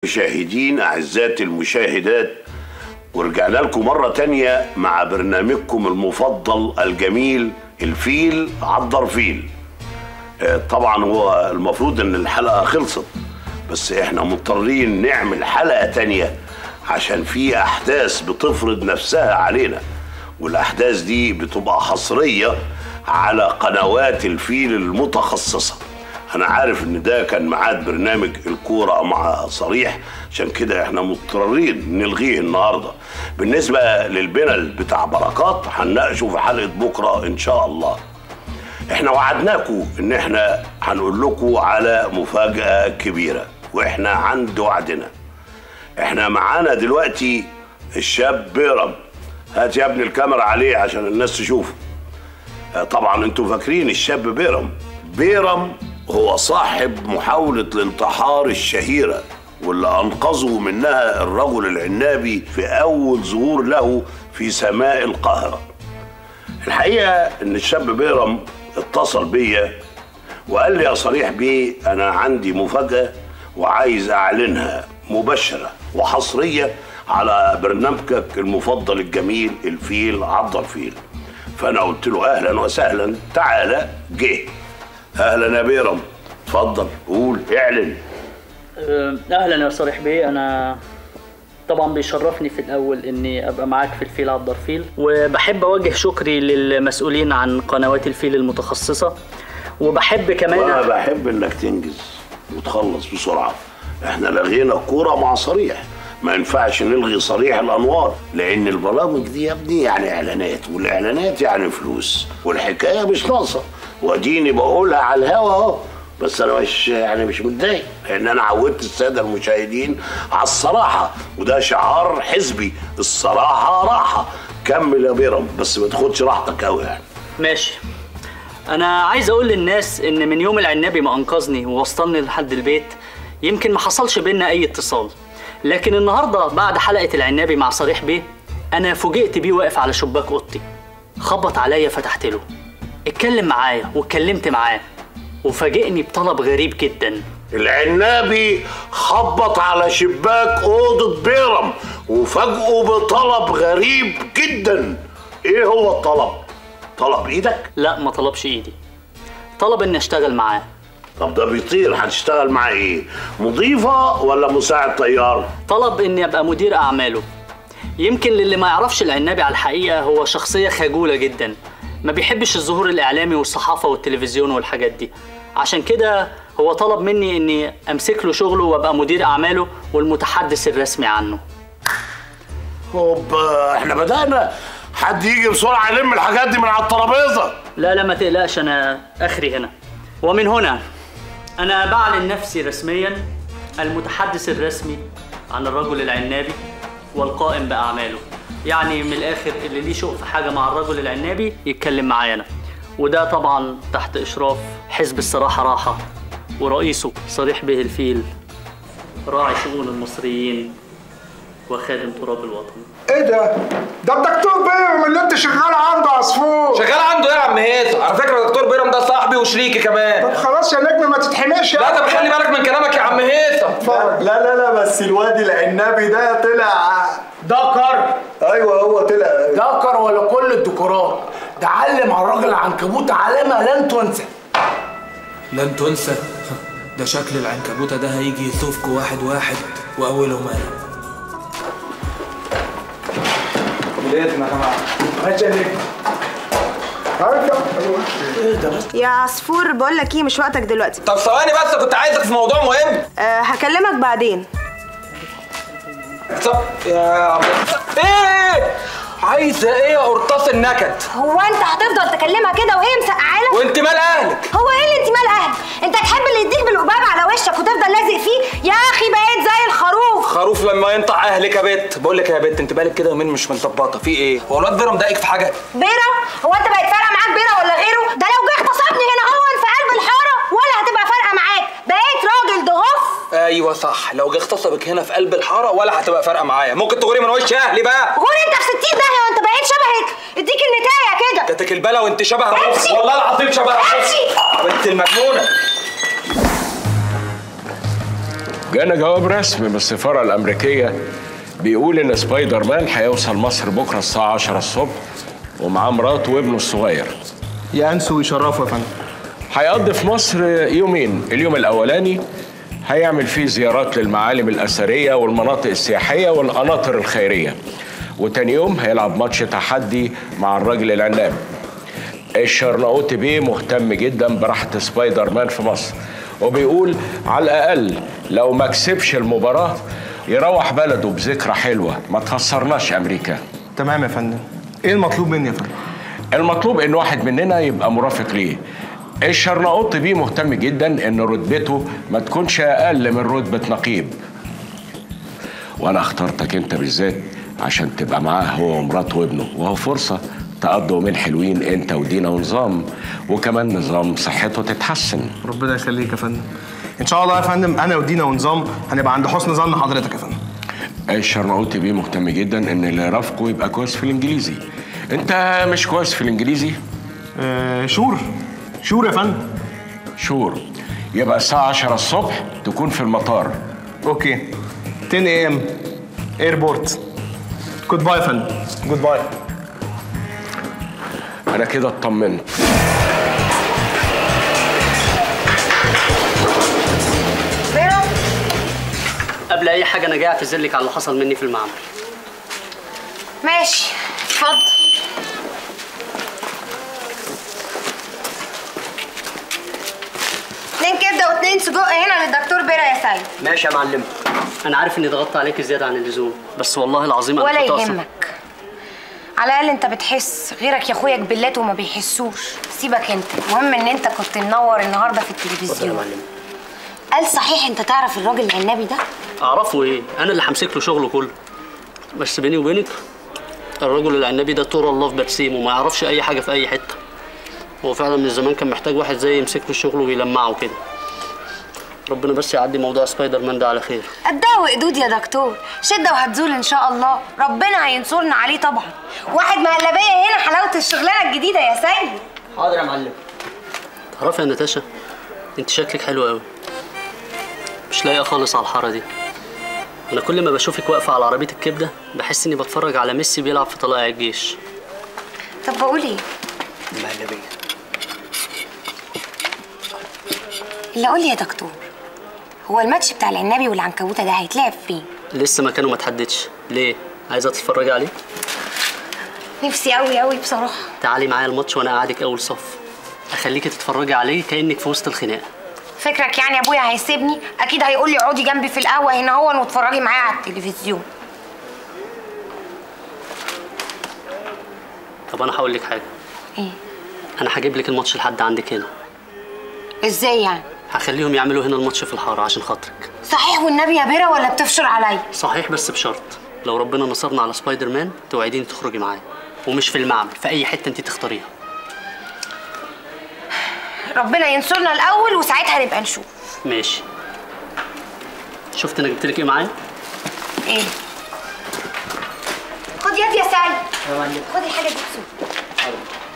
المشاهدين أعزائي المشاهدات ورجعنا لكم مرة تانية مع برنامجكم المفضل الجميل الفيل عضر فيل آه، طبعا هو المفروض ان الحلقة خلصت بس احنا مضطرين نعمل حلقة تانية عشان في احداث بتفرض نفسها علينا والاحداث دي بتبقى حصرية على قنوات الفيل المتخصصة انا عارف ان ده كان ميعاد برنامج الكورة مع صريح عشان كده احنا مضطرين نلغيه النهاردة بالنسبة للبنل بتاع بركات هنناقشه في حلقة بكرة ان شاء الله احنا وعدناكم ان احنا هنقول لكم على مفاجأة كبيرة واحنا عند وعدنا احنا معانا دلوقتي الشاب بيرم هات يا ابني الكاميرا عليه عشان الناس تشوفه آه، طبعا انتوا فاكرين الشاب بيرم بيرم هو صاحب محاولة الانتحار الشهيرة واللي أنقذه منها الرجل العنابي في أول ظهور له في سماء القاهرة الحقيقة إن الشاب بيرم اتصل بيا وقال لي يا صريح بيه أنا عندي مفاجأة وعايز أعلنها مباشرة وحصرية على برنامجك المفضل الجميل الفيل عض الفيل فأنا قلت له أهلا وسهلا تعالى جه أهلا يا بيرم اتفضل قول اعلن أه، اهلا يا صريح بيه انا طبعا بيشرفني في الاول اني ابقى معاك في الفيل عبد الفيل وبحب اوجه شكري للمسؤولين عن قنوات الفيل المتخصصه وبحب كمان وانا بحب انك تنجز وتخلص بسرعه احنا لغينا الكوره مع صريح ما ينفعش نلغي صريح الانوار لان البرامج دي يا ابني يعني اعلانات والاعلانات يعني فلوس والحكايه مش ناقصه واديني بقولها على الهوا اهو بس انا مش يعني مش متضايق لان انا عودت الساده المشاهدين على الصراحه وده شعار حزبي الصراحه راحه كمل يا بيرم بس ما تاخدش راحتك قوي يعني ماشي انا عايز اقول للناس ان من يوم العنابي ما انقذني ووصلني لحد البيت يمكن ما حصلش بينا اي اتصال لكن النهارده بعد حلقه العنابي مع صريح بيه انا فوجئت بيه واقف على شباك اوضتي خبط عليا فتحت له اتكلم معايا واتكلمت معاه وفاجئني بطلب غريب جدا العنابي خبط على شباك أوضة بيرم وفاجئه بطلب غريب جدا ايه هو الطلب؟ طلب ايدك؟ لا ما طلبش ايدي طلب اني اشتغل معاه طب ده بيطير هتشتغل معاه ايه؟ مضيفة ولا مساعد طيار؟ طلب اني ابقى مدير اعماله يمكن للي ما يعرفش العنابي على الحقيقه هو شخصيه خجوله جدا ما بيحبش الظهور الاعلامي والصحافه والتلفزيون والحاجات دي عشان كده هو طلب مني اني امسك له شغله وابقى مدير اعماله والمتحدث الرسمي عنه هوب احنا بدأنا حد يجي بسرعة يلم الحاجات دي من على الترابيزة لا لا ما تقلقش انا اخري هنا ومن هنا انا بعلن نفسي رسميا المتحدث الرسمي عن الرجل العنابي والقائم باعماله يعني من الاخر اللي ليه شوق في حاجه مع الرجل العنابي يتكلم معايا انا وده طبعا تحت اشراف حزب الصراحه راحه ورئيسه صريح به الفيل راعي شؤون المصريين وخادم تراب الوطن ايه ده؟ ده الدكتور بيرم اللي انت شغال عنده عصفور شغال عنده ايه يا عم هيثم على فكره دكتور بيرم ده صاحبي وشريكي طب كمان خلاص يا نجم ما تتحمقش لا طب خلي بالك من كلامك يا عم هيثم اتفرج لا لا لا بس الواد العنابي ده طلع دكر ايوه هو طلع دكر ولا كل الديكورات ده علم على الراجل العنكبوت علامه لن تنسى لن تنسى ده شكل العنكبوتة ده هيجي يطوفكوا واحد واحد وأولهم أنا ولادنا يا جماعه ماشي يا نجم يا عصفور بقول لك ايه مش وقتك دلوقتي طب ثواني بس كنت عايزك في موضوع مهم أه هكلمك بعدين طب يا عم ايه عايزه ايه يا قرطاس النكد هو انت هتفضل تكلمها كده وهي مسقعالك وانت مال اهلك هو ايه اللي انت مال اهلك انت تحب اللي يديك بالقباب على وشك وتفضل لازق فيه يا اخي بقيت زي الخروف خروف لما ينطع اهلك يا بت بقول لك يا بت انت بالك كده يومين مش مظبطه في ايه هو الواد بيرم ضايقك في حاجه بيرة هو انت بقت فارقه معاك بيرة ولا غيره ده لو جه اغتصبني هنا هو في قلب الحاره ولا هتبقى فارقه معاك بقيت راجل ضغف ايوه صح لو جه اغتصبك هنا في قلب الحاره ولا هتبقى فارقه معايا ممكن تغوري من وش اهلي بقى غور انت في 60 داهيه وانت بقيت شبهك اديك النتايه كده جاتك البلا وانت شبه امشي. والله العظيم شبه امشي. بنت المجنونه جانا جواب رسمي من السفارة الأمريكية بيقول إن سبايدر مان هيوصل مصر بكرة الساعة 10 الصبح ومعاه مراته وابنه الصغير يأنسوا ويشرفوا يا فندم هيقضي في مصر يومين اليوم الأولاني هيعمل فيه زيارات للمعالم الأثرية والمناطق السياحية والقناطر الخيرية وتاني يوم هيلعب ماتش تحدي مع الراجل العناب الشرنقوطي بيه مهتم جدا براحة سبايدر مان في مصر وبيقول على الأقل لو ما كسبش المباراة يروح بلده بذكرى حلوة ما تخسرناش أمريكا تمام يا فندم ايه المطلوب مني يا فندم المطلوب ان واحد مننا يبقى مرافق ليه الشرنقوطي بيه مهتم جدا ان رتبته ما تكونش اقل من رتبه نقيب وانا اخترتك انت بالذات عشان تبقى معاه هو ومراته وابنه وهو فرصه تقضوا يومين حلوين انت ودينا ونظام وكمان نظام صحته تتحسن ربنا يخليك يا فندم ان شاء الله يا فندم انا ودينا ونظام هنبقى عند حسن ظن حضرتك يا فندم الشرنقوطي بيه مهتم جدا ان اللي يرافقه يبقى كويس في الانجليزي انت مش كويس في الانجليزي آه شور شور يا فندم شور يبقى الساعه 10 الصبح تكون في المطار اوكي 10 اي ام ايربورت جود باي يا فندم جود باي انا كده اطمنت بيرو قبل اي حاجه انا جاي اعتذر لك على اللي حصل مني في المعمل ماشي اتفضل اتنين كبده واتنين سجق هنا للدكتور بيرا يا سيد ماشي يا معلم انا عارف اني ضغطت عليك زياده عن اللزوم بس والله العظيم انا ولا كنت أقصد- يهمك على الاقل انت بتحس غيرك يا اخويا جبلات وما بيحسوش سيبك انت المهم ان انت كنت منور النهارده في اتفضل يا التلفزيون معلم قال صحيح انت تعرف الراجل العنابي ده اعرفه ايه انا اللي همسك له شغله كله بس بيني وبينك الرجل العنابي ده طور الله في برسيم وما يعرفش اي حاجه في اي حته هو فعلا من زمان كان محتاج واحد زي يمسك له الشغل ويلمعه كده ربنا بس يعدي موضوع سبايدر مان ده على خير قدها وقدود يا دكتور شده وهتزول ان شاء الله ربنا هينصرنا عليه طبعا واحد مهلبيه هنا حلاوه الشغلانه الجديده يا سيد حاضر يا معلم تعرفي يا نتاشا انت شكلك حلو قوي مش لايقه خالص على الحاره دي انا كل ما بشوفك واقفه على عربيه الكبده بحس اني بتفرج على ميسي بيلعب في طلائع الجيش طب بقول ايه مهلبيه اللي قول لي يا دكتور هو الماتش بتاع العنابي والعنكبوته ده هيتلعب فين لسه مكانه ما اتحددش ليه عايزه تتفرجي عليه نفسي قوي قوي بصراحه تعالي معايا الماتش وانا قاعدك اول صف اخليكي تتفرجي عليه كانك في وسط الخناقه فكرك يعني ابويا هيسيبني اكيد هيقول لي اقعدي جنبي في القهوه هنا هون واتفرجي معايا على التلفزيون طب انا هقول لك حاجه ايه انا هجيب لك الماتش لحد عندك هنا ازاي يعني هخليهم يعملوا هنا الماتش في الحاره عشان خاطرك صحيح والنبي يا بيرا ولا بتفشر عليا صحيح بس بشرط لو ربنا نصرنا على سبايدر مان توعديني تخرجي معايا ومش في المعمل في اي حته انت تختاريها ربنا ينصرنا الاول وساعتها نبقى نشوف ماشي شفت انا جبت لك ايه معايا ايه خد يد يا سعيد خد الحاجه دي بسرعه